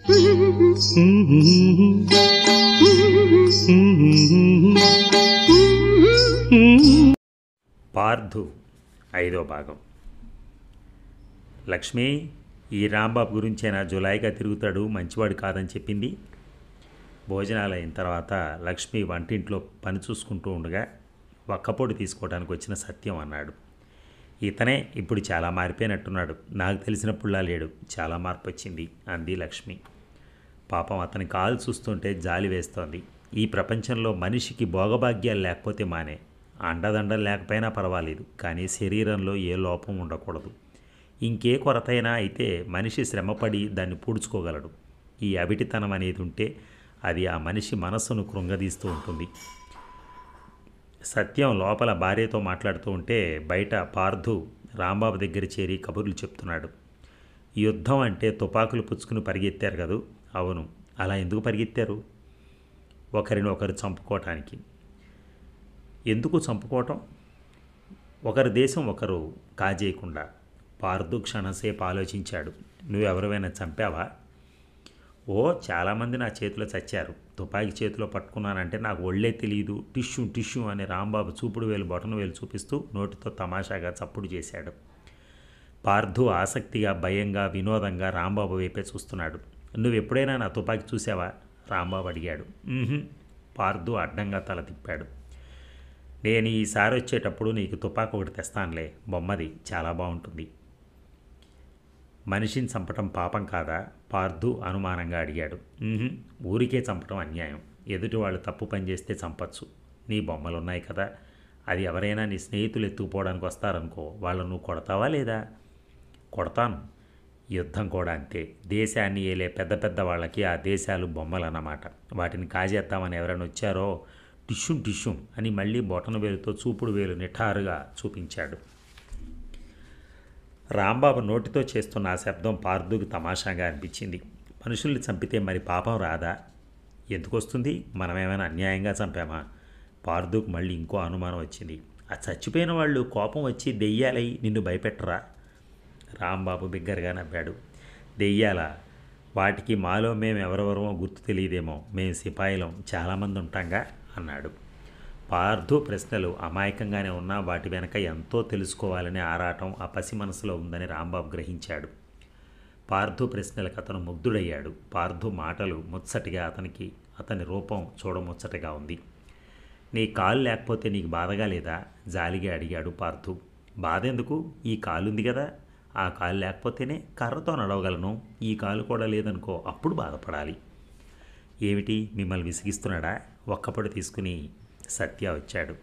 పార్థు ఐదో భాగం లక్ష్మి ఈ రాంబాబు గురించేనా జులాయిగా తిరుగుతాడు మంచివాడు కాదని చెప్పింది భోజనాలు అయిన తర్వాత లక్ష్మి వంటింట్లో పని చూసుకుంటూ ఉండగా ఒక్కపొడి తీసుకోవడానికి వచ్చిన సత్యం అన్నాడు ఇతనే ఇప్పుడు చాలా మారిపోయినట్టున్నాడు నాకు తెలిసినప్పుడులా లేడు చాలా మార్పు వచ్చింది అంది లక్ష్మి పాపం అతని కాలు చూస్తుంటే జాలి వేస్తోంది ఈ ప్రపంచంలో మనిషికి భోగభాగ్యాలు లేకపోతే మానే అండదండలు లేకపోయినా పర్వాలేదు కానీ శరీరంలో ఏ లోపం ఉండకూడదు ఇంకే కొరతైనా అయితే మనిషి శ్రమపడి దాన్ని పూడ్చుకోగలడు ఈ అవిటితనం అనేది ఉంటే అది ఆ మనిషి మనస్సును కృంగదీస్తూ ఉంటుంది సత్యం లోపల భార్యతో మాట్లాడుతూ ఉంటే బయట పార్థు రాంబాబు దగ్గర చేరి కబుర్లు చెప్తున్నాడు యుద్ధం అంటే తుపాకులు పుచ్చుకుని పరిగెత్తారు కదూ అవును అలా ఎందుకు పరిగెత్తారు ఒకరిని ఒకరు చంపుకోవటానికి ఎందుకు చంపుకోవటం ఒకరి దేశం ఒకరు కాజేయకుండా పార్థు క్షణసేపు ఆలోచించాడు నువ్వెవరివైనా చంపావా ఓ చాలామంది నా చేతిలో చచ్చారు తుపాకీ చేతిలో పట్టుకున్నానంటే నాకు ఒళ్ళే తెలియదు టిష్యూ టిష్యూ అని రాంబాబు చూపుడు వేలు బొటన వేలు చూపిస్తూ నోటితో తమాషాగా చప్పుడు చేశాడు పార్థు ఆసక్తిగా భయంగా వినోదంగా రాంబాబు వైపే చూస్తున్నాడు నువ్వు ఎప్పుడైనా నా తుపాకీ చూసావా రాంబాబు అడిగాడు "ఉహుం." పార్థు అడ్డంగా తల తిప్పాడు నేను ఈసారి వచ్చేటప్పుడు నీకు తుపాకు ఒకటి తెస్తానులే బొమ్మది చాలా బాగుంటుంది మనిషిని చంపటం పాపం కాదా పార్థు అనుమానంగా అడిగాడు "ఉహుం, ఊరికే చంపటం అన్యాయం ఎదుటి వాళ్ళు తప్పు పని చేస్తే చంపచ్చు నీ బొమ్మలు ఉన్నాయి కదా అది ఎవరైనా నీ స్నేహితులు ఎత్తుకుపోవడానికి వస్తారనుకో వాళ్ళను నువ్వు కొడతావా లేదా కొడతాను యుద్ధం కూడా అంతే దేశాన్ని ఏలే పెద్ద పెద్ద వాళ్ళకి ఆ దేశాలు బొమ్మలు అన్నమాట వాటిని కాజేద్దామని ఎవరైనా వచ్చారో టిష్యూం టిష్యూం అని మళ్ళీ బొటన వేలుతో చూపుడు వేలు నిఠారుగా చూపించాడు రాంబాబు నోటితో చేస్తున్న ఆ శబ్దం పార్దుకు తమాషాగా అనిపించింది మనుషుల్ని చంపితే మరి పాపం రాదా ఎందుకు వస్తుంది మనమేమైనా అన్యాయంగా చంపామా పార్దుకు మళ్ళీ ఇంకో అనుమానం వచ్చింది ఆ చచ్చిపోయిన వాళ్ళు కోపం వచ్చి దెయ్యాలై నిన్ను భయపెట్టరా రాంబాబు బిగ్గరగా నవ్వాడు దెయ్యాలా వాటికి మాలో మేము ఎవరెవరమో గుర్తు తెలియదేమో మేము సిపాయిలం చాలామంది ఉంటాంగా అన్నాడు పార్థు ప్రశ్నలు అమాయకంగానే ఉన్నా వాటి వెనక ఎంతో తెలుసుకోవాలనే ఆరాటం ఆ పసి మనసులో ఉందని రాంబాబు గ్రహించాడు పార్థు ప్రశ్నలకు అతను ముగ్ధుడయ్యాడు పార్థు మాటలు ముచ్చటిగా అతనికి అతని రూపం చూడముచ్చటగా ఉంది నీ కాలు లేకపోతే నీకు బాధగా లేదా జాలిగా అడిగాడు పార్థు బాధ ఎందుకు ఈ కాలు ఉంది కదా ఆ కాలు లేకపోతేనే కర్రతో నడవగలను ఈ కాలు కూడా లేదనుకో అప్పుడు బాధపడాలి ఏమిటి మిమ్మల్ని విసిగిస్తున్నాడా ఒక్కపొడి తీసుకుని సత్య వచ్చాడు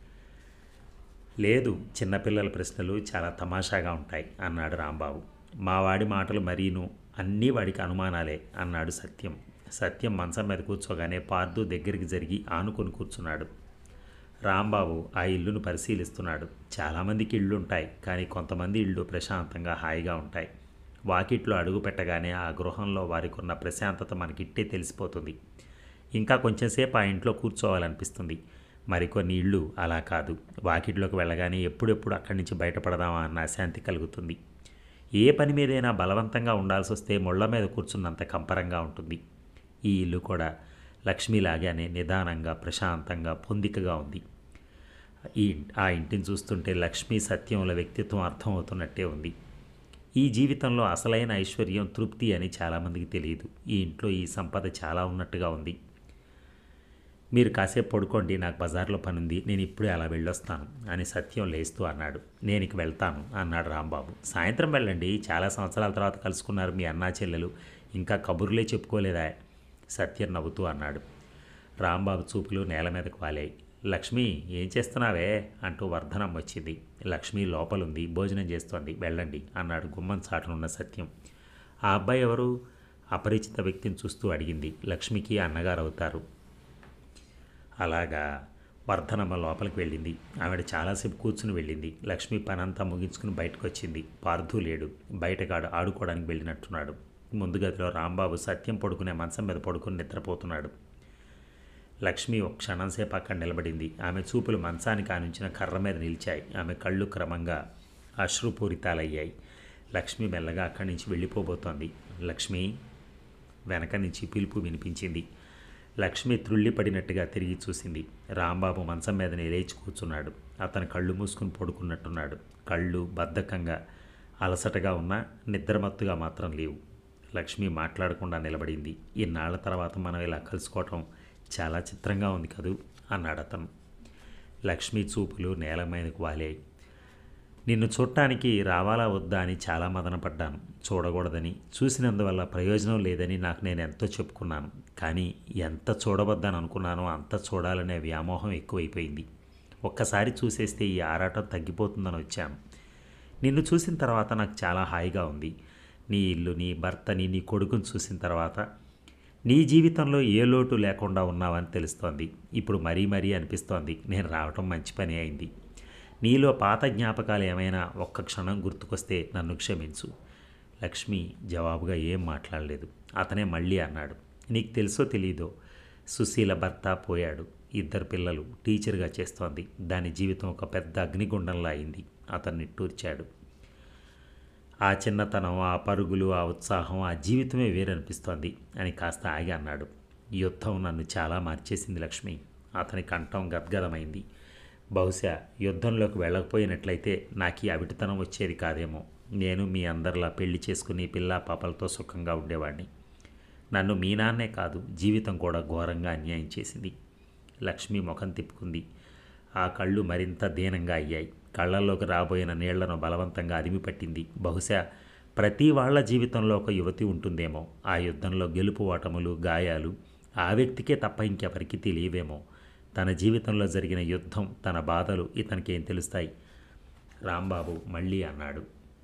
లేదు చిన్నపిల్లల ప్రశ్నలు చాలా తమాషాగా ఉంటాయి అన్నాడు రాంబాబు మా వాడి మాటలు మరీను అన్నీ వాడికి అనుమానాలే అన్నాడు సత్యం సత్యం మంచం మీద కూర్చోగానే పార్దు దగ్గరికి జరిగి ఆనుకొని కూర్చున్నాడు రాంబాబు ఆ ఇల్లును పరిశీలిస్తున్నాడు చాలామందికి ఇళ్ళు ఉంటాయి కానీ కొంతమంది ఇళ్ళు ప్రశాంతంగా హాయిగా ఉంటాయి వాకిట్లో అడుగు పెట్టగానే ఆ గృహంలో వారికి ఉన్న ప్రశాంతత మనకిట్టే తెలిసిపోతుంది ఇంకా కొంచెంసేపు ఆ ఇంట్లో కూర్చోవాలనిపిస్తుంది మరికొన్ని ఇళ్ళు అలా కాదు వాకిట్లోకి వెళ్ళగానే ఎప్పుడెప్పుడు అక్కడి నుంచి బయటపడదామా అన్న అశాంతి కలుగుతుంది ఏ పని మీదైనా బలవంతంగా ఉండాల్సి వస్తే ముళ్ళ మీద కూర్చున్నంత కంపరంగా ఉంటుంది ఈ ఇల్లు కూడా లక్ష్మిలాగానే నిదానంగా ప్రశాంతంగా పొందికగా ఉంది ఈ ఆ ఇంటిని చూస్తుంటే లక్ష్మీ సత్యముల వ్యక్తిత్వం అర్థమవుతున్నట్టే ఉంది ఈ జీవితంలో అసలైన ఐశ్వర్యం తృప్తి అని చాలామందికి తెలియదు ఈ ఇంట్లో ఈ సంపద చాలా ఉన్నట్టుగా ఉంది మీరు కాసేపు పడుకోండి నాకు బజార్లో పని ఉంది నేను ఇప్పుడే అలా వెళ్ళొస్తాను అని సత్యం లేస్తూ అన్నాడు నేను ఇక వెళ్తాను అన్నాడు రాంబాబు సాయంత్రం వెళ్ళండి చాలా సంవత్సరాల తర్వాత కలుసుకున్నారు మీ అన్నా చెల్లెలు ఇంకా కబుర్లే చెప్పుకోలేదా సత్యం నవ్వుతూ అన్నాడు రాంబాబు చూపులు నేల మీదకు వాలాయి లక్ష్మి ఏం చేస్తున్నావే అంటూ వర్ధనం వచ్చింది లక్ష్మి లోపలుంది భోజనం చేస్తోంది వెళ్ళండి అన్నాడు గుమ్మం చాటునున్న సత్యం ఆ అబ్బాయి ఎవరు అపరిచిత వ్యక్తిని చూస్తూ అడిగింది లక్ష్మికి అన్నగారు అవుతారు అలాగా వర్ధనమ్మ లోపలికి వెళ్ళింది ఆవిడ చాలాసేపు కూర్చుని వెళ్ళింది లక్ష్మి పనంతా ముగించుకుని బయటకు వచ్చింది పార్థు లేడు బయటగాడు ఆడుకోవడానికి వెళ్ళినట్టున్నాడు ముందు గదిలో రాంబాబు సత్యం పడుకునే మంచం మీద పడుకుని నిద్రపోతున్నాడు లక్ష్మి ఒక క్షణంసేపు అక్కడ నిలబడింది ఆమె చూపులు మంచానికి ఆనించిన కర్ర మీద నిలిచాయి ఆమె కళ్ళు క్రమంగా అశ్రుపూరితాలయ్యాయి లక్ష్మి మెల్లగా అక్కడి నుంచి వెళ్ళిపోబోతోంది లక్ష్మి వెనక నుంచి పిలుపు వినిపించింది లక్ష్మి త్రుళ్ళిపడినట్టుగా తిరిగి చూసింది రాంబాబు మంచం మీద లేచి కూర్చున్నాడు అతను కళ్ళు మూసుకుని పడుకున్నట్టున్నాడు కళ్ళు బద్ధకంగా అలసటగా ఉన్నా నిద్రమత్తుగా మాత్రం లేవు లక్ష్మి మాట్లాడకుండా నిలబడింది ఇన్నాళ్ల తర్వాత మనం ఇలా కలుసుకోవటం చాలా చిత్రంగా ఉంది కదూ అన్నాడు అతను లక్ష్మి చూపులు నేల మీదకు వాలాయి నిన్ను చూడటానికి రావాలా వద్దా అని చాలా మదనపడ్డాను చూడకూడదని చూసినందువల్ల ప్రయోజనం లేదని నాకు నేను ఎంతో చెప్పుకున్నాను కానీ ఎంత చూడవద్దని అనుకున్నానో అంత చూడాలనే వ్యామోహం ఎక్కువైపోయింది ఒక్కసారి చూసేస్తే ఈ ఆరాటం తగ్గిపోతుందని వచ్చాను నిన్ను చూసిన తర్వాత నాకు చాలా హాయిగా ఉంది నీ ఇల్లుని భర్తని నీ కొడుకుని చూసిన తర్వాత నీ జీవితంలో ఏ లోటు లేకుండా ఉన్నావని తెలుస్తోంది ఇప్పుడు మరీ మరీ అనిపిస్తోంది నేను రావటం మంచి పని అయింది నీలో పాత జ్ఞాపకాలు ఏమైనా ఒక్క క్షణం గుర్తుకొస్తే నన్ను క్షమించు లక్ష్మి జవాబుగా ఏం మాట్లాడలేదు అతనే మళ్ళీ అన్నాడు నీకు తెలుసో తెలీదో సుశీల భర్త పోయాడు ఇద్దరు పిల్లలు టీచర్గా చేస్తోంది దాని జీవితం ఒక పెద్ద అగ్నిగుండంలా అయింది అతన్ని టూర్చాడు ఆ చిన్నతనం ఆ పరుగులు ఆ ఉత్సాహం ఆ జీవితమే వేరనిపిస్తోంది అని కాస్త ఆగి అన్నాడు యుద్ధం నన్ను చాలా మార్చేసింది లక్ష్మి అతని కంఠం గద్గదమైంది బహుశా యుద్ధంలోకి వెళ్ళకపోయినట్లయితే నాకు ఈ అవిటితనం వచ్చేది కాదేమో నేను మీ అందరిలా పెళ్లి చేసుకుని పిల్ల పాపలతో సుఖంగా ఉండేవాడిని నన్ను మీ నాన్నే కాదు జీవితం కూడా ఘోరంగా అన్యాయం చేసింది లక్ష్మి ముఖం తిప్పుకుంది ఆ కళ్ళు మరింత దీనంగా అయ్యాయి కళ్ళల్లోకి రాబోయిన నీళ్లను బలవంతంగా అదిమి పట్టింది బహుశా ప్రతి వాళ్ళ జీవితంలో ఒక యువతి ఉంటుందేమో ఆ యుద్ధంలో గెలుపు ఓటములు గాయాలు ఆ వ్యక్తికే తప్ప ఇంకెవరికి తెలియవేమో తన జీవితంలో జరిగిన యుద్ధం తన బాధలు ఇతనికి ఏం తెలుస్తాయి రాంబాబు మళ్ళీ అన్నాడు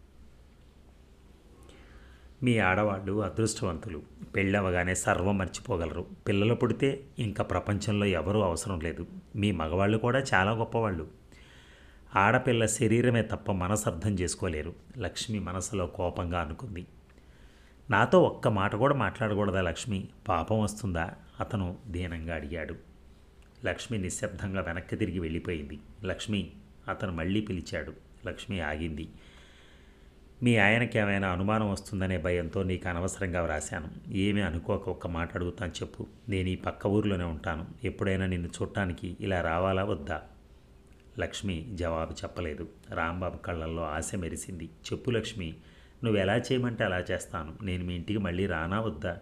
మీ ఆడవాళ్ళు అదృష్టవంతులు పెళ్ళవగానే సర్వం మర్చిపోగలరు పిల్లలు పుడితే ఇంకా ప్రపంచంలో ఎవరూ అవసరం లేదు మీ మగవాళ్ళు కూడా చాలా గొప్పవాళ్ళు ఆడపిల్ల శరీరమే తప్ప మనసు అర్థం చేసుకోలేరు లక్ష్మి మనసులో కోపంగా అనుకుంది నాతో ఒక్క మాట కూడా మాట్లాడకూడదా లక్ష్మి పాపం వస్తుందా అతను దీనంగా అడిగాడు లక్ష్మి నిశ్శబ్దంగా వెనక్కి తిరిగి వెళ్ళిపోయింది లక్ష్మి అతను మళ్ళీ పిలిచాడు లక్ష్మి ఆగింది మీ ఆయనకి ఏమైనా అనుమానం వస్తుందనే భయంతో నీకు అనవసరంగా వ్రాశాను ఏమీ అనుకోక ఒక్క మాట అడుగుతాను చెప్పు నేను ఈ పక్క ఊరిలోనే ఉంటాను ఎప్పుడైనా నిన్ను చూడటానికి ఇలా రావాలా వద్దా లక్ష్మి జవాబు చెప్పలేదు రాంబాబు కళ్ళల్లో ఆశ మెరిసింది చెప్పు లక్ష్మి నువ్వు ఎలా చేయమంటే అలా చేస్తాను నేను మీ ఇంటికి మళ్ళీ రానా వద్దా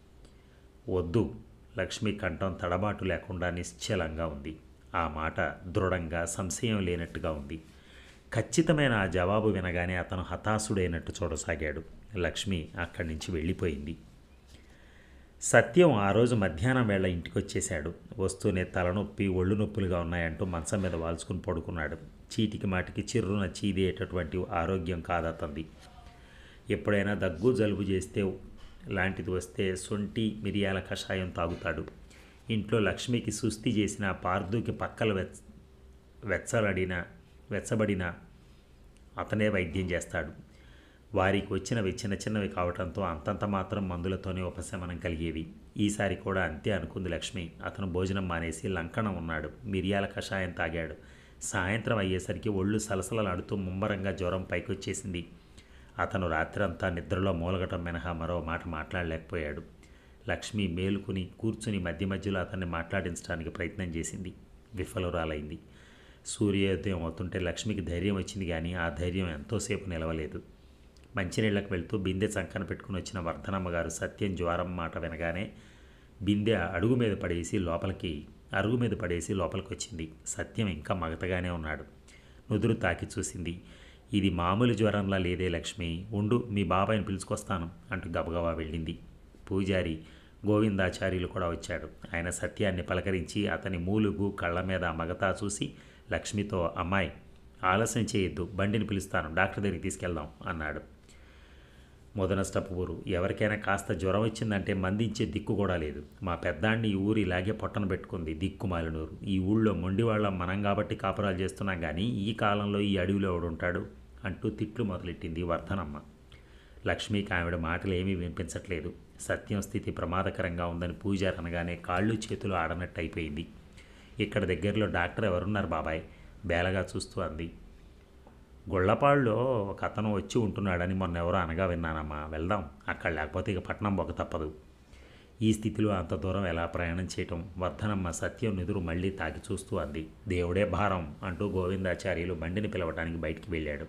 వద్దు లక్ష్మి కంఠం తడబాటు లేకుండా నిశ్చలంగా ఉంది ఆ మాట దృఢంగా సంశయం లేనట్టుగా ఉంది ఖచ్చితమైన ఆ జవాబు వినగానే అతను హతాశుడైనట్టు చూడసాగాడు లక్ష్మి అక్కడి నుంచి వెళ్ళిపోయింది సత్యం ఆ రోజు మధ్యాహ్నం వేళ ఇంటికి వచ్చేశాడు వస్తూనే తలనొప్పి ఒళ్ళు నొప్పులుగా ఉన్నాయంటూ మంచం మీద వాల్చుకుని పడుకున్నాడు చీటికి మాటికి చిర్రున చీదేటటువంటి ఆరోగ్యం కాదతంది ఎప్పుడైనా దగ్గు జలుబు చేస్తే లాంటిది వస్తే సొంటి మిరియాల కషాయం తాగుతాడు ఇంట్లో లక్ష్మికి సుస్థి చేసిన పార్దుకి పక్కల వెచ్చ వెచ్చబడిన వెచ్చబడిన అతనే వైద్యం చేస్తాడు వారికి వచ్చినవి చిన్న చిన్నవి కావటంతో అంతంత మాత్రం మందులతోనే ఉపశమనం కలిగేవి ఈసారి కూడా అంతే అనుకుంది లక్ష్మి అతను భోజనం మానేసి లంకణం ఉన్నాడు మిరియాల కషాయం తాగాడు సాయంత్రం అయ్యేసరికి ఒళ్ళు సలసలలాడుతూ ముమ్మరంగా జ్వరం పైకొచ్చేసింది అతను రాత్రంతా నిద్రలో మూలగటం మినహా మరో మాట మాట్లాడలేకపోయాడు లక్ష్మి మేలుకుని కూర్చుని మధ్య మధ్యలో అతన్ని మాట్లాడించడానికి ప్రయత్నం చేసింది విఫలురాలైంది సూర్యోదయం అవుతుంటే లక్ష్మికి ధైర్యం వచ్చింది కానీ ఆ ధైర్యం ఎంతోసేపు నిలవలేదు మంచినీళ్ళకి వెళ్తూ బిందె చంకన పెట్టుకుని వచ్చిన వర్ధనమ్మ గారు సత్యం జ్వరం మాట వినగానే బిందె అడుగు మీద పడేసి లోపలికి అరుగు మీద పడేసి లోపలికి వచ్చింది సత్యం ఇంకా మగతగానే ఉన్నాడు నుదురు తాకి చూసింది ఇది మామూలు జ్వరంలా లేదే లక్ష్మి ఉండు మీ బాబాయిని పిలుచుకొస్తాను అంటూ గబగబా వెళ్ళింది పూజారి గోవిందాచార్యులు కూడా వచ్చాడు ఆయన సత్యాన్ని పలకరించి అతని మూలుగు కళ్ళ మీద మగతా చూసి లక్ష్మితో అమ్మాయి ఆలస్యం చేయొద్దు బండిని పిలుస్తాను డాక్టర్ దగ్గరికి తీసుకెళ్దాం అన్నాడు మొదనష్టపు ఊరు ఎవరికైనా కాస్త జ్వరం వచ్చిందంటే మందించే దిక్కు కూడా లేదు మా పెద్దాన్ని ఈ ఊరు ఇలాగే పొట్టన పెట్టుకుంది దిక్కుమాలినూరు ఈ ఊళ్ళో మొండివాళ్ళం మనం కాబట్టి కాపురాలు చేస్తున్నాం కానీ ఈ కాలంలో ఈ అడవిలో ఎవడుంటాడు అంటూ తిట్లు మొదలెట్టింది వర్ధనమ్మ లక్ష్మికి ఆవిడ మాటలు ఏమీ వినిపించట్లేదు సత్యం స్థితి ప్రమాదకరంగా ఉందని పూజారి అనగానే కాళ్ళు చేతులు ఆడనట్టు అయిపోయింది ఇక్కడ దగ్గరలో డాక్టర్ ఎవరున్నారు బాబాయ్ బేలగా చూస్తూ అంది గొళ్ళపాడులో ఒక అతను వచ్చి ఉంటున్నాడని మొన్న ఎవరో అనగా విన్నానమ్మా వెళ్దాం అక్కడ లేకపోతే ఇక పట్నం బొక్క తప్పదు ఈ స్థితిలో అంత దూరం ఎలా ప్రయాణం చేయటం వర్ధనమ్మ సత్యం నిదురు మళ్ళీ తాకి చూస్తూ అంది దేవుడే భారం అంటూ గోవిందాచార్యులు బండిని పిలవడానికి బయటికి వెళ్ళాడు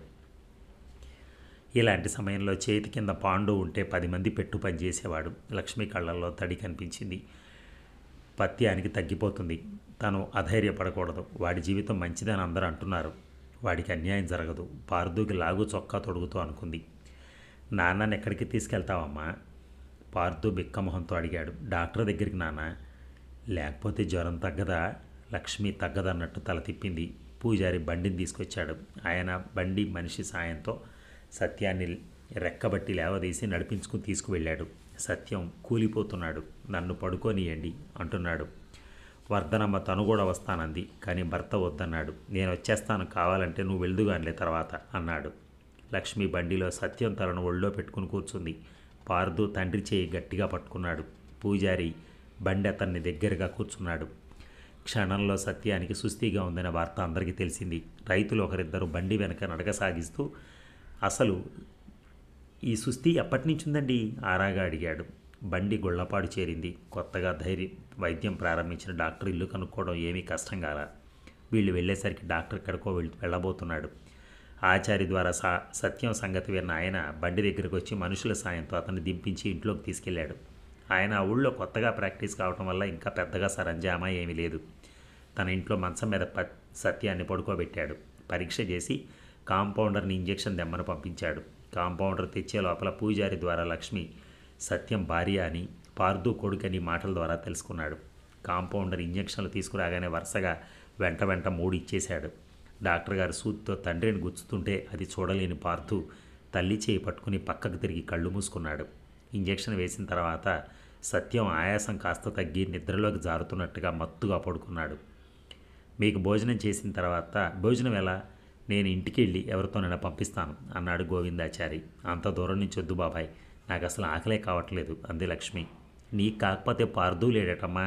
ఇలాంటి సమయంలో చేతి కింద పాండు ఉంటే పది మంది పెట్టు పని చేసేవాడు లక్ష్మి కళ్ళల్లో తడి కనిపించింది పత్యానికి తగ్గిపోతుంది తను అధైర్యపడకూడదు వాడి జీవితం మంచిదని అందరూ అంటున్నారు వాడికి అన్యాయం జరగదు పార్దుకి లాగు చొక్కా తొడుగుతూ అనుకుంది నాన్నని ఎక్కడికి తీసుకెళ్తావమ్మా పార్థు బిక్కమొహంతో అడిగాడు డాక్టర్ దగ్గరికి నాన్న లేకపోతే జ్వరం తగ్గదా లక్ష్మి తగ్గదన్నట్టు తల తిప్పింది పూజారి బండిని తీసుకొచ్చాడు ఆయన బండి మనిషి సాయంతో సత్యాన్ని రెక్కబట్టి లేవదీసి నడిపించుకుని తీసుకువెళ్ళాడు సత్యం కూలిపోతున్నాడు నన్ను పడుకోనియండి అంటున్నాడు వర్ధనమ్మ తను కూడా వస్తానంది కానీ భర్త వద్దన్నాడు నేను వచ్చేస్తాను కావాలంటే నువ్వు వెళ్దుగానిలే తర్వాత అన్నాడు లక్ష్మి బండిలో సత్యం తలను ఒళ్ళో పెట్టుకుని కూర్చుంది పార్దు తండ్రి చేయి గట్టిగా పట్టుకున్నాడు పూజారి బండి అతన్ని దగ్గరగా కూర్చున్నాడు క్షణంలో సత్యానికి సుస్థిగా ఉందనే వార్త అందరికీ తెలిసింది రైతులు ఒకరిద్దరు బండి వెనక నడక సాగిస్తూ అసలు ఈ సుస్థి ఎప్పటి నుంచి ఉందండి ఆరాగా అడిగాడు బండి గుళ్ళపాడు చేరింది కొత్తగా ధైర్య వైద్యం ప్రారంభించిన డాక్టర్ ఇల్లు కనుక్కోవడం ఏమీ కష్టం కాల వీళ్ళు వెళ్ళేసరికి డాక్టర్ ఎక్కడికో వెళ్ళ వెళ్ళబోతున్నాడు ఆచారి ద్వారా సా సత్యం సంగతి విన్న ఆయన బండి దగ్గరికి వచ్చి మనుషుల సాయంతో అతన్ని దింపించి ఇంట్లోకి తీసుకెళ్ళాడు ఆయన ఆ ఊళ్ళో కొత్తగా ప్రాక్టీస్ కావటం వల్ల ఇంకా పెద్దగా సరంజామా ఏమీ లేదు తన ఇంట్లో మంచం మీద ప సత్యాన్ని పడుకోబెట్టాడు పరీక్ష చేసి కాంపౌండర్ని ఇంజెక్షన్ దెమ్మను పంపించాడు కాంపౌండర్ తెచ్చే లోపల పూజారి ద్వారా లక్ష్మి సత్యం భార్య అని పార్దు కొడుకని మాటల ద్వారా తెలుసుకున్నాడు కాంపౌండర్ ఇంజెక్షన్లు తీసుకురాగానే వరుసగా వెంట వెంట మూడు ఇచ్చేశాడు డాక్టర్ గారు సూత్తో తండ్రిని గుచ్చుతుంటే అది చూడలేని పార్థు తల్లి చేయి పట్టుకుని పక్కకు తిరిగి కళ్ళు మూసుకున్నాడు ఇంజెక్షన్ వేసిన తర్వాత సత్యం ఆయాసం కాస్త తగ్గి నిద్రలోకి జారుతున్నట్టుగా మత్తుగా పడుకున్నాడు మీకు భోజనం చేసిన తర్వాత భోజనం ఎలా నేను ఇంటికి వెళ్ళి ఎవరితోనైనా పంపిస్తాను అన్నాడు గోవిందాచారి అంత దూరం నుంచి వద్దు బాబాయ్ నాకు అసలు ఆకలే కావట్లేదు అంది లక్ష్మి నీకు కాకపోతే పార్దు లేడటమ్మా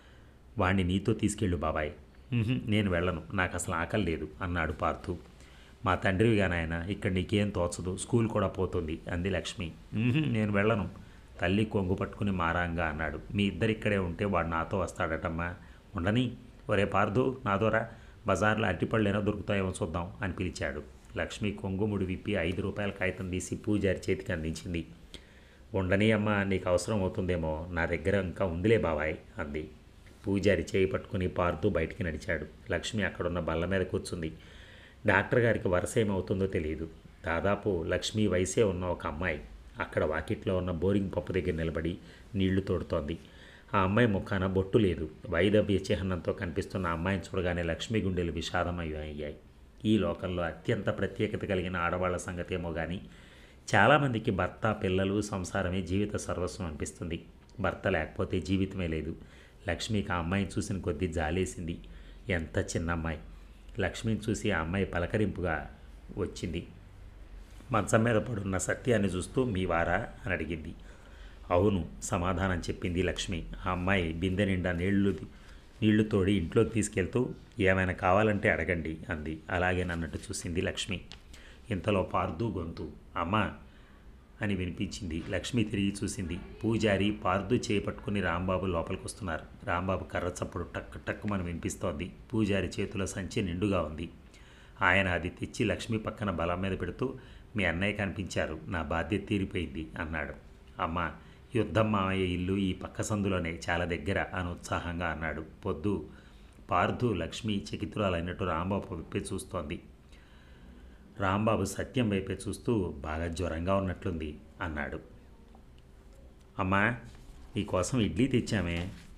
వాణ్ణి నీతో తీసుకెళ్ళు బాబాయ్ "ఉహుం, నేను వెళ్ళను నాకు అసలు ఆకలి లేదు అన్నాడు పార్థు మా తండ్రివిగా నాయన ఇక్కడ నీకేం తోచదు స్కూల్ కూడా పోతుంది అంది లక్ష్మి "ఉహుం, నేను వెళ్ళను తల్లి కొంగు పట్టుకుని మారాంగా అన్నాడు మీ ఇద్దరు ఇక్కడే ఉంటే వాడు నాతో వస్తాడటమ్మా ఉండని ఒరే పార్దు నాదోరా బజార్లో అరటిపళ్ళైనా దొరుకుతాయేమో చూద్దాం అని పిలిచాడు లక్ష్మి కొంగుముడి విప్పి ఐదు రూపాయల కాగితం తీసి పూజారి చేతికి అందించింది ఉండని అమ్మ నీకు అవసరం అవుతుందేమో నా దగ్గర ఇంకా ఉందిలే బాబాయ్ అంది పూజారి చేయి పట్టుకుని పారుతూ బయటికి నడిచాడు లక్ష్మి అక్కడున్న బల్ల మీద కూర్చుంది డాక్టర్ గారికి వరుస ఏమవుతుందో తెలియదు దాదాపు లక్ష్మి వయసే ఉన్న ఒక అమ్మాయి అక్కడ వాకిట్లో ఉన్న బోరింగ్ పంపు దగ్గర నిలబడి నీళ్లు తోడుతోంది ఆ అమ్మాయి ముఖాన బొట్టు లేదు వైదవ్య చిహ్నంతో కనిపిస్తున్న ఆ అమ్మాయిని చూడగానే లక్ష్మి గుండెలు విషాదమయ్యాయి ఈ లోకంలో అత్యంత ప్రత్యేకత కలిగిన ఆడవాళ్ల సంగతి ఏమో కానీ చాలామందికి భర్త పిల్లలు సంసారమే జీవిత సర్వస్వం అనిపిస్తుంది భర్త లేకపోతే జీవితమే లేదు లక్ష్మికి ఆ అమ్మాయిని చూసిన కొద్దీ జాలేసింది ఎంత చిన్న అమ్మాయి లక్ష్మిని చూసి ఆ అమ్మాయి పలకరింపుగా వచ్చింది మంచం మీద పడున్న సత్యాన్ని చూస్తూ మీ వారా అని అడిగింది అవును సమాధానం చెప్పింది లక్ష్మి ఆ అమ్మాయి బిందె నిండా నీళ్లు నీళ్లు తోడి ఇంట్లోకి తీసుకెళ్తూ ఏమైనా కావాలంటే అడగండి అంది అలాగే నన్నట్టు చూసింది లక్ష్మి ఇంతలో పార్దు గొంతు అమ్మా అని వినిపించింది లక్ష్మి తిరిగి చూసింది పూజారి పార్దు చేపట్టుకుని రాంబాబు లోపలికి వస్తున్నారు రాంబాబు కర్ర చప్పుడు టక్ టక్కుమని వినిపిస్తోంది పూజారి చేతిలో సంచి నిండుగా ఉంది ఆయన అది తెచ్చి లక్ష్మి పక్కన బలం మీద పెడుతూ మీ అన్నయ్య కనిపించారు నా బాధ్యత తీరిపోయింది అన్నాడు అమ్మ యుద్ధం మామయ్య ఇల్లు ఈ పక్క సందులోనే చాలా దగ్గర అని ఉత్సాహంగా అన్నాడు పొద్దు పార్థు లక్ష్మి చకితురాలైనట్టు రాంబాబు వైపే చూస్తోంది రాంబాబు సత్యం వైపే చూస్తూ బాగా జ్వరంగా ఉన్నట్లుంది అన్నాడు అమ్మా నీకోసం ఇడ్లీ తెచ్చామే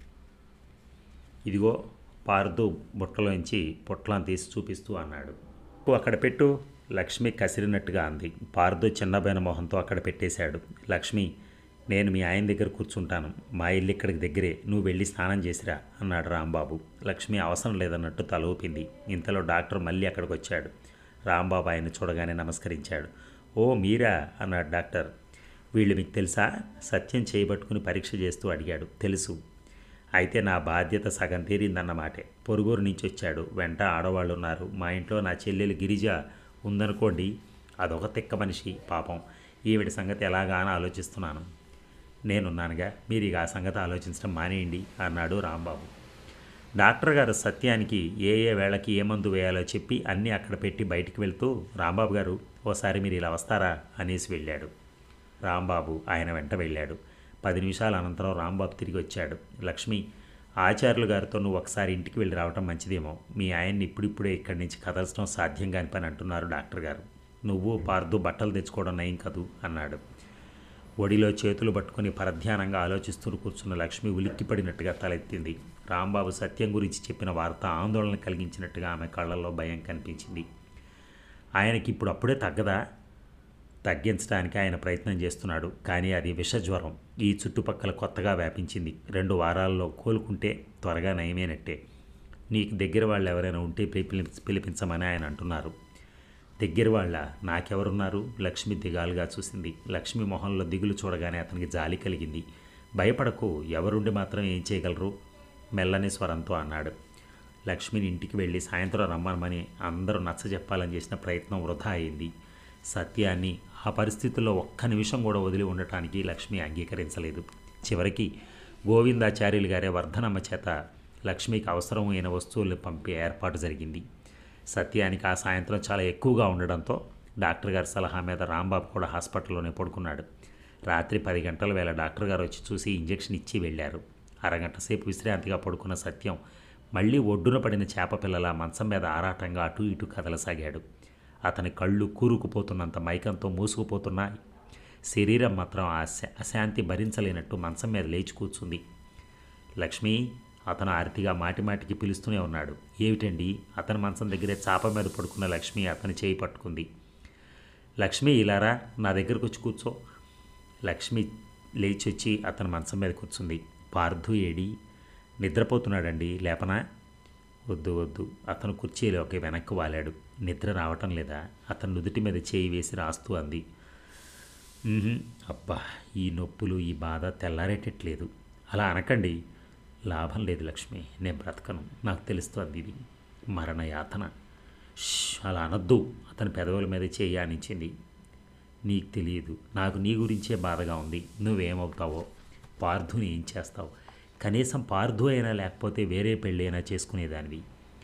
ఇదిగో పార్దు బుట్టలోంచి పొట్లం తీసి చూపిస్తూ అన్నాడు "ఓ, అక్కడ పెట్టు లక్ష్మి కసిరినట్టుగా అంది పార్దు చిన్నబైన మొహంతో అక్కడ పెట్టేశాడు లక్ష్మి నేను మీ ఆయన దగ్గర కూర్చుంటాను మా ఇల్లు ఇక్కడికి దగ్గరే నువ్వు వెళ్ళి స్నానం చేసిరా అన్నాడు రాంబాబు లక్ష్మి అవసరం లేదన్నట్టు తల ఊపింది ఇంతలో డాక్టర్ మళ్ళీ అక్కడికి వచ్చాడు రాంబాబు ఆయన చూడగానే నమస్కరించాడు ఓ మీరా అన్నాడు డాక్టర్ వీళ్ళు మీకు తెలుసా సత్యం చేయబట్టుకుని పరీక్ష చేస్తూ అడిగాడు తెలుసు అయితే నా బాధ్యత సగం తీరిందన్నమాటే పొరుగురు నుంచి వచ్చాడు వెంట ఆడవాళ్ళు ఉన్నారు మా ఇంట్లో నా చెల్లెలు గిరిజ ఉందనుకోండి అదొక తిక్క మనిషి పాపం ఈవిడ సంగతి ఎలాగా అని ఆలోచిస్తున్నాను నేనున్నానుగా మీరు ఇక ఆ సంగతి ఆలోచించడం మానేయండి అన్నాడు రాంబాబు డాక్టర్ గారు సత్యానికి ఏ ఏ వేళకి ఏ మందు వేయాలో చెప్పి అన్నీ అక్కడ పెట్టి బయటికి వెళ్తూ రాంబాబు గారు ఓసారి మీరు ఇలా వస్తారా అనేసి వెళ్ళాడు రాంబాబు ఆయన వెంట వెళ్ళాడు పది నిమిషాల అనంతరం రాంబాబు తిరిగి వచ్చాడు లక్ష్మి ఆచార్యులు గారితో నువ్వు ఒకసారి ఇంటికి వెళ్ళి రావటం మంచిదేమో మీ ఆయన్ని ఇప్పుడిప్పుడే ఇక్కడి నుంచి కదల్చడం సాధ్యం కాని పని అంటున్నారు డాక్టర్ గారు నువ్వు పార్దు బట్టలు తెచ్చుకోవడం నయం కదూ అన్నాడు ఒడిలో చేతులు పట్టుకుని పరధ్యానంగా ఆలోచిస్తూ కూర్చున్న లక్ష్మి ఉలిక్కిపడినట్టుగా తలెత్తింది రాంబాబు సత్యం గురించి చెప్పిన వార్త ఆందోళన కలిగించినట్టుగా ఆమె కళ్ళల్లో భయం కనిపించింది ఆయనకి ఇప్పుడు అప్పుడే తగ్గదా తగ్గించడానికి ఆయన ప్రయత్నం చేస్తున్నాడు కానీ అది విషజ్వరం ఈ చుట్టుపక్కల కొత్తగా వ్యాపించింది రెండు వారాల్లో కోలుకుంటే త్వరగా నయమేనట్టే నీకు దగ్గర వాళ్ళు ఎవరైనా ఉంటే పిలిపి పిలిపించమని ఆయన అంటున్నారు దగ్గర వాళ్ళ నాకెవరున్నారు లక్ష్మి దిగాలుగా చూసింది లక్ష్మి మొహంలో దిగులు చూడగానే అతనికి జాలి కలిగింది భయపడకు ఎవరుండి మాత్రం ఏం చేయగలరు మెల్లని స్వరంతో అన్నాడు లక్ష్మిని ఇంటికి వెళ్ళి సాయంత్రం రమ్మనమని అందరూ నచ్చ చెప్పాలని చేసిన ప్రయత్నం వృధా అయింది సత్యాన్ని ఆ పరిస్థితుల్లో ఒక్క నిమిషం కూడా వదిలి ఉండటానికి లక్ష్మి అంగీకరించలేదు చివరికి గోవిందాచార్యులు గారే వర్ధనమ్మ చేత లక్ష్మికి అవసరమైన వస్తువులు పంపే ఏర్పాటు జరిగింది సత్యానికి ఆ సాయంత్రం చాలా ఎక్కువగా ఉండడంతో డాక్టర్ గారి సలహా మీద రాంబాబు కూడా హాస్పిటల్లోనే పడుకున్నాడు రాత్రి పది గంటల వేళ డాక్టర్ గారు వచ్చి చూసి ఇంజెక్షన్ ఇచ్చి వెళ్ళారు అరగంట సేపు విశ్రాంతిగా పడుకున్న సత్యం మళ్ళీ ఒడ్డున పడిన చేప పిల్లల మంచం మీద ఆరాటంగా అటు ఇటు కదలసాగాడు అతని కళ్ళు కూరుకుపోతున్నంత మైకంతో మూసుకుపోతున్నాయి శరీరం మాత్రం ఆ శా- అశాంతి భరించలేనట్టు మంచం మీద లేచి కూర్చుంది లక్ష్మి అతను ఆర్తిగా మాటి మాటికి పిలుస్తూనే ఉన్నాడు ఏమిటండి అతని మంచం దగ్గరే చాప మీద పడుకున్న లక్ష్మి అతని చేయి పట్టుకుంది లక్ష్మి ఇలారా నా దగ్గరకు వచ్చి కూర్చో లక్ష్మి లేచి వచ్చి అతని మంచం మీద కూర్చుంది పార్థు ఏడి నిద్రపోతున్నాడండి లేపనా వద్దు వద్దు అతను కుర్చీలోకి వెనక్కి వాలాడు నిద్ర రావటం లేదా అతను నుదుటి మీద చేయి వేసి రాస్తూ అంది "ఉహుం, అబ్బా ఈ నొప్పులు ఈ బాధ తెల్లారేటట్లేదు అలా అనకండి లాభం లేదు లక్ష్మి నేను బ్రతకను నాకు తెలుస్తోంది ఇది మరణ యాతన "ష్, అలా అనొద్దు అతని పెదవుల మీద చేయి ఆనించింది నీకు తెలియదు నాకు నీ గురించే బాధగా ఉంది నువ్వేమవుతావో పార్థుని ఏం చేస్తావు కనీసం పార్థు అయినా లేకపోతే వేరే పెళ్ళి అయినా చేసుకునేదానివి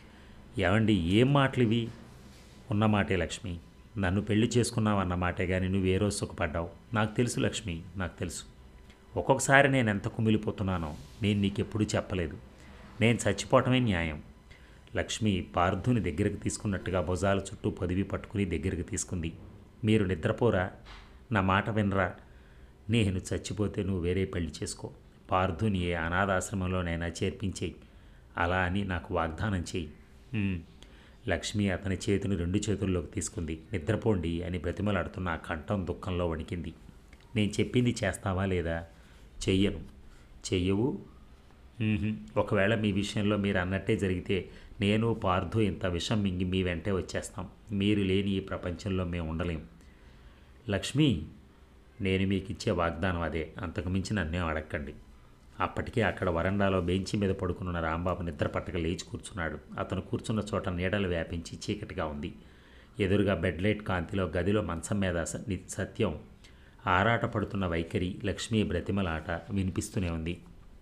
ఏమండి ఏం మాటలు ఇవి ఉన్న మాటే లక్ష్మి నన్ను పెళ్లి చేసుకున్నావు అన్న మాటే కానీ నువ్వు ఏ రోజు సుఖపడ్డావు నాకు తెలుసు లక్ష్మి నాకు తెలుసు ఒక్కొక్కసారి నేను ఎంత కుమిలిపోతున్నానో నేను నీకెప్పుడూ చెప్పలేదు నేను చచ్చిపోవటమే న్యాయం లక్ష్మి పార్థుని దగ్గరికి తీసుకున్నట్టుగా భుజాల చుట్టూ పొదివి పట్టుకుని దగ్గరికి తీసుకుంది మీరు నిద్రపోరా నా మాట వినరా నేను చచ్చిపోతే నువ్వు వేరే పెళ్లి చేసుకో పార్థుని ఏ అనాథాశ్రమంలోనైనా చేర్పించేయి అలా అని నాకు వాగ్దానం చేయి "ఉమ్." లక్ష్మి అతని చేతిని రెండు చేతుల్లోకి తీసుకుంది నిద్రపోండి అని బ్రతిమలాడుతున్న ఆ కంఠం దుఃఖంలో వణికింది నేను చెప్పింది చేస్తావా లేదా చెయ్యను చెయ్యవు "మ్మ్హ్మ్. ఒకవేళ మీ విషయంలో మీరు అన్నట్టే జరిగితే నేను పార్థు ఇంత విషం మింగి మీ వెంటే వచ్చేస్తాం మీరు లేని ఈ ప్రపంచంలో మేము ఉండలేం లక్ష్మి నేను మీకు ఇచ్చే వాగ్దానం అదే అంతకు మించి నన్నేం అడగండి అప్పటికే అక్కడ వరండాలో బెంచి మీద పడుకున్న రాంబాబు నిద్ర పట్టక లేచి కూర్చున్నాడు అతను కూర్చున్న చోట నీడలు వ్యాపించి చీకటిగా ఉంది ఎదురుగా బెడ్ లైట్ కాంతిలో గదిలో మంచం మీద స- ని- సత్యం ఆరాట పడుతున్న వైఖరి లక్ష్మీ బ్రతిమలాట వినిపిస్తూనే ఉంది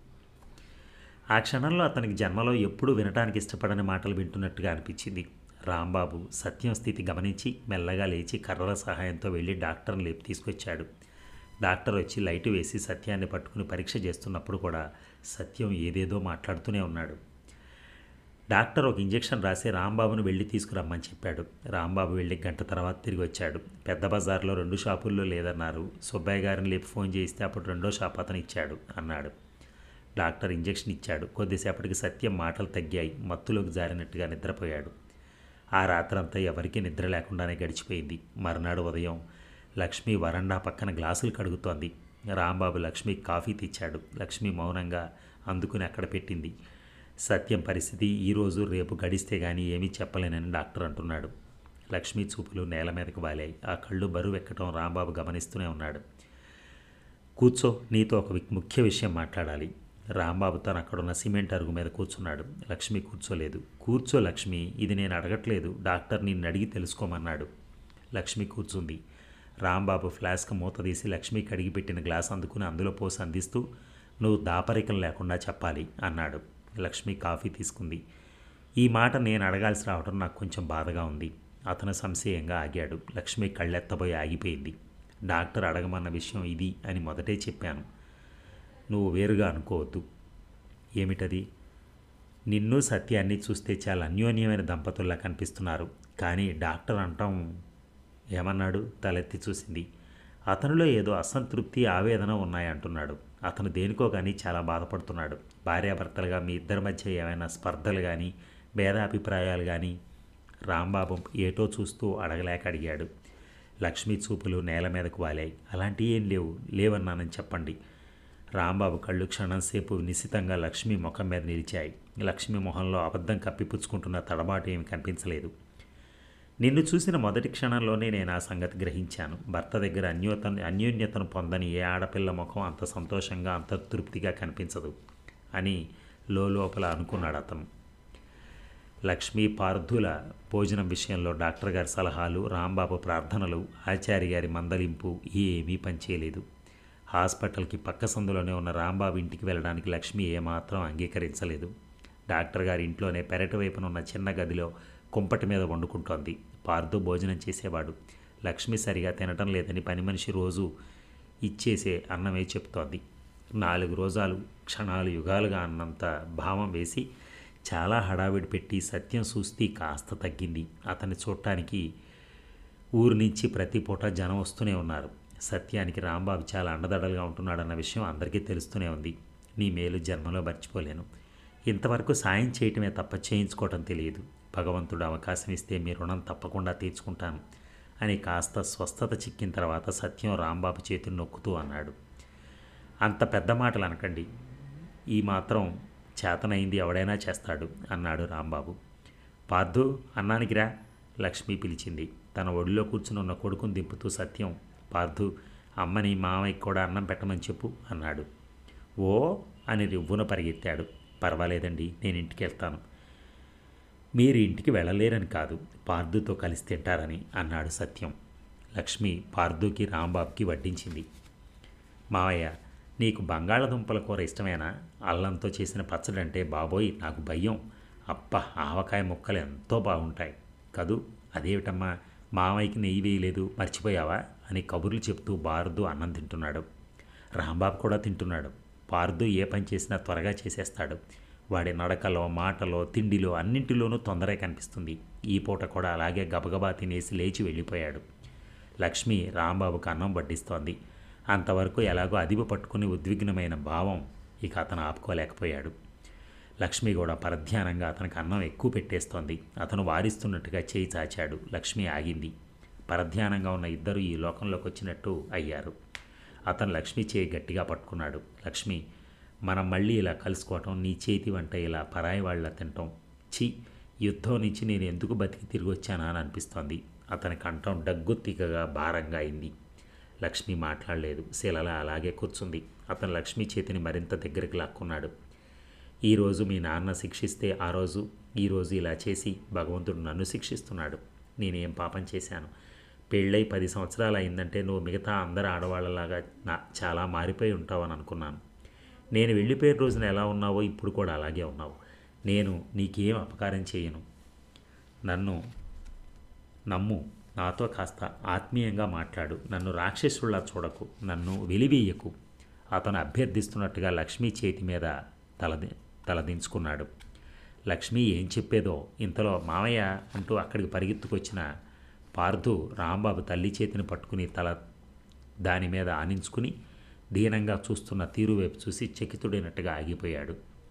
ఆ క్షణంలో అతనికి జన్మలో ఎప్పుడూ వినటానికి ఇష్టపడని మాటలు వింటున్నట్టుగా అనిపించింది రాంబాబు సత్యం స్థితి గమనించి మెల్లగా లేచి కర్రల సహాయంతో వెళ్ళి డాక్టర్ని లేపి తీసుకొచ్చాడు డాక్టర్ వచ్చి లైటు వేసి సత్యాన్ని పట్టుకుని పరీక్ష చేస్తున్నప్పుడు కూడా సత్యం ఏదేదో మాట్లాడుతూనే ఉన్నాడు డాక్టర్ ఒక ఇంజెక్షన్ రాసి రాంబాబును వెళ్ళి తీసుకురమ్మని చెప్పాడు రాంబాబు వెళ్ళి గంట తర్వాత తిరిగి వచ్చాడు పెద్ద బజార్లో రెండు షాపుల్లో లేదన్నారు సుబ్బయ్య గారిని లేపి ఫోన్ చేస్తే అప్పుడు రెండో షాప్ అతను ఇచ్చాడు అన్నాడు డాక్టర్ ఇంజెక్షన్ ఇచ్చాడు కొద్దిసేపటికి సత్యం మాటలు తగ్గాయి మత్తులోకి జారినట్టుగా నిద్రపోయాడు ఆ రాత్రంతా ఎవరికీ నిద్ర లేకుండానే గడిచిపోయింది మరునాడు ఉదయం లక్ష్మి వరండా పక్కన గ్లాసులు కడుగుతోంది రాంబాబు లక్ష్మికి కాఫీ తెచ్చాడు లక్ష్మి మౌనంగా అందుకుని అక్కడ పెట్టింది సత్యం పరిస్థితి ఈరోజు రేపు గడిస్తే కానీ ఏమీ చెప్పలేనని డాక్టర్ అంటున్నాడు లక్ష్మి చూపులు నేల మీదకి వాలాయి ఆ కళ్ళు బరువు ఎక్కటం రాంబాబు గమనిస్తూనే ఉన్నాడు కూర్చో నీతో ఒక వి- ముఖ్య విషయం మాట్లాడాలి రాంబాబు తను అక్కడున్న సిమెంట్ అరుగు మీద కూర్చున్నాడు లక్ష్మి కూర్చోలేదు కూర్చో లక్ష్మి ఇది నేను అడగట్లేదు డాక్టర్ నిన్ను అడిగి తెలుసుకోమన్నాడు లక్ష్మి కూర్చుంది రాంబాబు ఫ్లాస్క్ మూత తీసి లక్ష్మి కడిగి పెట్టిన గ్లాస్ అందుకుని అందులో పోసి అందిస్తూ నువ్వు దాపరికం లేకుండా చెప్పాలి అన్నాడు లక్ష్మి కాఫీ తీసుకుంది ఈ మాట నేను అడగాల్సి రావడం నాకు కొంచెం బాధగా ఉంది అతను సంశయంగా ఆగాడు లక్ష్మి కళ్ళెత్తబోయి ఆగిపోయింది డాక్టర్ అడగమన్న విషయం ఇది అని మొదటే చెప్పాను నువ్వు వేరుగా అనుకోవద్దు ఏమిటది నిన్ను సత్యాన్ని చూస్తే చాలా అన్యోన్యమైన దంపతుల్లా కనిపిస్తున్నారు కానీ డాక్టర్ అంటాం ఏమన్నాడు తలెత్తి చూసింది అతనిలో ఏదో అసంతృప్తి ఆవేదన ఉన్నాయంటున్నాడు అతను దేనికో కానీ చాలా బాధపడుతున్నాడు భార్యాభర్తలుగా మీ ఇద్దరి మధ్య ఏమైనా స్పర్ధలు కానీ భేదాభిప్రాయాలు కానీ రాంబాబు ఏటో చూస్తూ అడగలేక అడిగాడు లక్ష్మి చూపులు నేల మీదకు వాలాయి అలాంటివి ఏం లేవు లేవన్నానని చెప్పండి రాంబాబు కళ్ళు క్షణంసేపు నిశితంగా లక్ష్మి ముఖం మీద నిలిచాయి లక్ష్మి మొహంలో అబద్ధం కప్పిపుచ్చుకుంటున్న తడబాటు ఏమి కనిపించలేదు నిన్ను చూసిన మొదటి క్షణంలోనే నేను ఆ సంగతి గ్రహించాను భర్త దగ్గర అన్యోత అన్యోన్యతను పొందని ఏ ఆడపిల్ల ముఖం అంత సంతోషంగా అంత తృప్తిగా కనిపించదు అని లోపల అనుకున్నాడు అతను లక్ష్మీ పార్థుల భోజనం విషయంలో డాక్టర్ గారి సలహాలు రాంబాబు ప్రార్థనలు ఆచార్య గారి మందలింపు ఏమీ పనిచేయలేదు హాస్పిటల్కి పక్క సందులోనే ఉన్న రాంబాబు ఇంటికి వెళ్ళడానికి లక్ష్మి ఏమాత్రం అంగీకరించలేదు డాక్టర్ గారి ఇంట్లోనే పెరటి వైపున ఉన్న చిన్న గదిలో కుంపటి మీద వండుకుంటోంది పార్థు భోజనం చేసేవాడు లక్ష్మి సరిగా తినటం లేదని పని మనిషి రోజు ఇచ్చేసే అన్నమే చెప్తోంది నాలుగు రోజాలు క్షణాలు యుగాలుగా అన్నంత భావం వేసి చాలా హడావిడి పెట్టి సత్యం చూస్తీ కాస్త తగ్గింది అతన్ని చూడటానికి ఊరు నుంచి ప్రతి పూట జనం వస్తూనే ఉన్నారు సత్యానికి రాంబాబు చాలా అండదడలుగా ఉంటున్నాడన్న విషయం అందరికీ తెలుస్తూనే ఉంది నీ మేలు జన్మలో మర్చిపోలేను ఇంతవరకు సాయం చేయటమే తప్ప చేయించుకోవటం తెలియదు భగవంతుడు అవకాశం ఇస్తే మీ రుణం తప్పకుండా తీర్చుకుంటాను అని కాస్త స్వస్థత చిక్కిన తర్వాత సత్యం రాంబాబు చేతిని నొక్కుతూ అన్నాడు అంత పెద్ద మాటలు అనకండి ఈ మాత్రం చేతనైంది ఎవడైనా చేస్తాడు అన్నాడు రాంబాబు పార్థు అన్నానికి రా లక్ష్మి పిలిచింది తన ఒడిలో కూర్చుని ఉన్న కొడుకుని దింపుతూ సత్యం పార్థు అమ్మని మామయ్యకి కూడా అన్నం పెట్టమని చెప్పు అన్నాడు ఓ అని రివ్వున పరిగెత్తాడు పర్వాలేదండి నేను ఇంటికి వెళ్తాను మీరు ఇంటికి వెళ్ళలేరని కాదు పార్థుతో కలిసి తింటారని అన్నాడు సత్యం లక్ష్మి పార్థుకి రాంబాబుకి వడ్డించింది మావయ్య నీకు బంగాళదుంపల కూర ఇష్టమేనా అల్లంతో చేసిన పచ్చడి అంటే బాబోయ్ నాకు భయం అప్ప ఆవకాయ ముక్కలు ఎంతో బాగుంటాయి కదూ అదేమిటమ్మా మావయ్యకి నెయ్యి వేయలేదు మర్చిపోయావా అని కబుర్లు చెప్తూ బారుదు అన్నం తింటున్నాడు రాంబాబు కూడా తింటున్నాడు పార్దు ఏ పని చేసినా త్వరగా చేసేస్తాడు వాడి నడకలో మాటలో తిండిలో అన్నింటిలోనూ తొందరే కనిపిస్తుంది ఈ పూట కూడా అలాగే గబగబా తినేసి లేచి వెళ్ళిపోయాడు లక్ష్మి రాంబాబుకు అన్నం వడ్డిస్తోంది అంతవరకు ఎలాగో అదిపు పట్టుకుని ఉద్విగ్నమైన భావం ఇక అతను ఆపుకోలేకపోయాడు లక్ష్మి కూడా పరధ్యానంగా అతనికి అన్నం ఎక్కువ పెట్టేస్తోంది అతను వారిస్తున్నట్టుగా చేయి చాచాడు లక్ష్మి ఆగింది పరధ్యానంగా ఉన్న ఇద్దరు ఈ లోకంలోకి వచ్చినట్టు అయ్యారు అతను లక్ష్మి చేయి గట్టిగా పట్టుకున్నాడు లక్ష్మి మనం మళ్ళీ ఇలా కలుసుకోవటం నీ చేతి వంట ఇలా పరాయి వాళ్ళ తినటం ఛీ యుద్ధం నుంచి నేను ఎందుకు బతికి తిరిగి వచ్చానా అని అనిపిస్తోంది అతని కంఠం డగ్గు తిగగా భారంగా అయింది లక్ష్మి మాట్లాడలేదు శిలల అలాగే కూర్చుంది అతను లక్ష్మి చేతిని మరింత దగ్గరికి లాక్కున్నాడు ఈరోజు మీ నాన్న శిక్షిస్తే ఆ రోజు ఈరోజు ఇలా చేసి భగవంతుడు నన్ను శిక్షిస్తున్నాడు నేనేం పాపం చేశాను పెళ్ళై పది సంవత్సరాలు అయిందంటే నువ్వు మిగతా అందరు ఆడవాళ్ళలాగా నా చాలా మారిపోయి ఉంటావని అనుకున్నాను నేను వెళ్ళిపోయిన రోజున ఎలా ఉన్నావో ఇప్పుడు కూడా అలాగే ఉన్నావు నేను నీకేం అపకారం చేయను నన్ను నమ్ము నాతో కాస్త ఆత్మీయంగా మాట్లాడు నన్ను రాక్షసుల్లా చూడకు నన్ను వెలివేయకు అతను అభ్యర్థిస్తున్నట్టుగా లక్ష్మీ చేతి మీద తలది తలదించుకున్నాడు లక్ష్మి ఏం చెప్పేదో ఇంతలో మామయ్య అంటూ అక్కడికి పరిగెత్తుకొచ్చిన పార్థు రాంబాబు తల్లి చేతిని పట్టుకుని తల దాని మీద ఆనించుకుని దీనంగా చూస్తున్న తీరు వైపు చూసి చకితుడైనట్టుగా ఆగిపోయాడు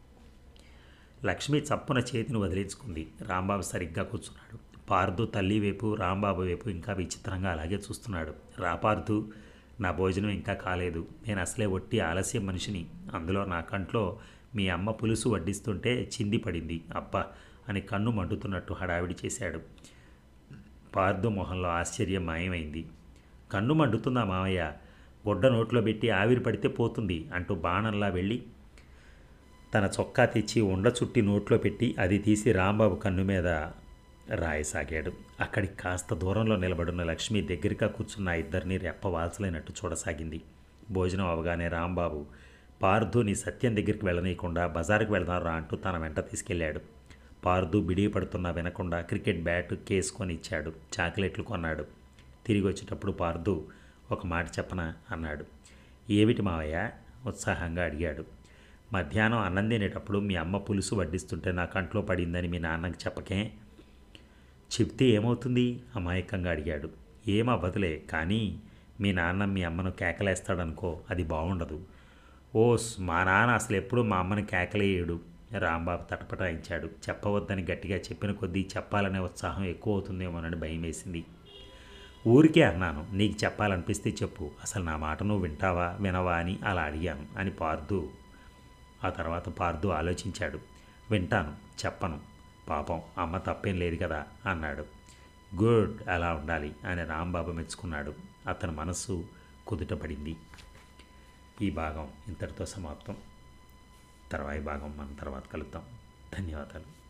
లక్ష్మి చప్పున చేతిని వదిలించుకుంది రాంబాబు సరిగ్గా కూర్చున్నాడు పార్థు తల్లి వైపు రాంబాబు వైపు ఇంకా విచిత్రంగా అలాగే చూస్తున్నాడు రా పార్థు నా భోజనం ఇంకా కాలేదు నేను అసలే ఒట్టి ఆలస్యం మనిషిని అందులో నా కంట్లో మీ అమ్మ పులుసు వడ్డిస్తుంటే చింది పడింది అబ్బా అని కన్ను మండుతున్నట్టు హడావిడి చేశాడు పార్థు మొహంలో ఆశ్చర్యం మాయమైంది కన్ను మండుతుందా మామయ్య గుడ్డ నోట్లో పెట్టి ఆవిరి పడితే పోతుంది అంటూ బాణంలా వెళ్ళి తన చొక్కా తెచ్చి ఉండ చుట్టి నోట్లో పెట్టి అది తీసి రాంబాబు కన్ను మీద రాయసాగాడు అక్కడికి కాస్త దూరంలో నిలబడిన లక్ష్మి దగ్గరగా కూర్చున్న ఆ ఇద్దరిని రెప్ప వాల్చలేనట్టు చూడసాగింది భోజనం అవగానే రాంబాబు పార్థుని సత్యం దగ్గరికి వెళ్ళనీయకుండా బజారుకి వెళదాం రా అంటూ తన వెంట తీసుకెళ్ళాడు పార్దు బిడి పడుతున్నా వినకుండా క్రికెట్ బ్యాట్ కేసుకొని ఇచ్చాడు చాక్లెట్లు కొన్నాడు తిరిగి వచ్చేటప్పుడు పార్దు ఒక మాట చెప్పనా అన్నాడు ఏమిటి మావయ్య ఉత్సాహంగా అడిగాడు మధ్యాహ్నం అన్నం తినేటప్పుడు మీ అమ్మ పులుసు వడ్డిస్తుంటే నా కంట్లో పడిందని మీ నాన్నకి చెప్పకే చెప్తే ఏమవుతుంది అమాయకంగా అడిగాడు ఏమవ్వదులే కానీ మీ నాన్న మీ అమ్మను కేకలేస్తాడనుకో అది బాగుండదు ఓస్ మా నాన్న అసలు ఎప్పుడు మా అమ్మని కేకలేయడు రాంబాబు తటపటాయించాడు చెప్పవద్దని గట్టిగా చెప్పిన కొద్దీ చెప్పాలనే ఉత్సాహం ఎక్కువ అవుతుందేమోనని భయం వేసింది ఊరికే అన్నాను నీకు చెప్పాలనిపిస్తే చెప్పు అసలు నా మాట నువ్వు వింటావా వినవా అని అలా అడిగాను అని పార్దు ఆ తర్వాత పార్దు ఆలోచించాడు వింటాను చెప్పను పాపం అమ్మ తప్పేం లేదు కదా అన్నాడు గుడ్ అలా ఉండాలి అని రాంబాబు మెచ్చుకున్నాడు అతని మనస్సు కుదుటపడింది ఈ భాగం ఇంతటితో సమాప్తం తర్వాయి భాగం మనం తర్వాత కలుద్దాం ధన్యవాదాలు